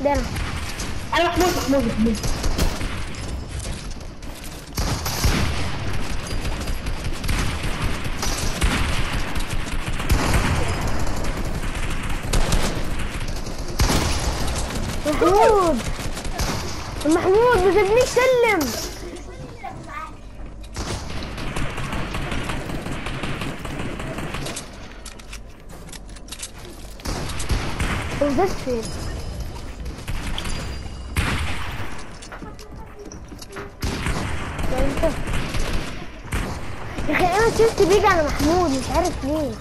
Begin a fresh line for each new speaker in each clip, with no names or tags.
ده انا
انا محمود محمود محمود
محمود محمود ما تبنيش سلم وده فين ده انت يا اخي انا شفت بيجي على محمود مش عارف ليه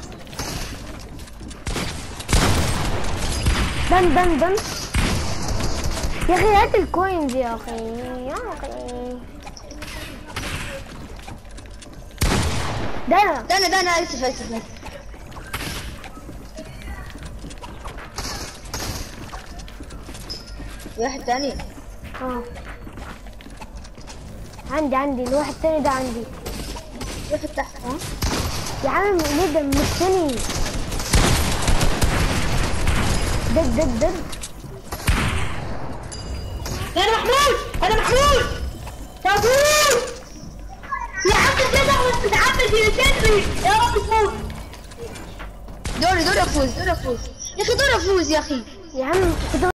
بن بن بن يا اخي هات الكوينز يا اخي يا اخي ده
ده انا ده انا اسف اسف اسف واحد تاني
اه عندي عندي الواحد التاني ده عندي
واحد تحت ها
يا عم ليه ده مش تاني دد دد دد
انا محمود انا محمود محمود يا عم كده بتتعمل في الكتري يا رب تفوز دوري دوري افوز دوري افوز يا اخي دوري افوز يا اخي
يا عم كنت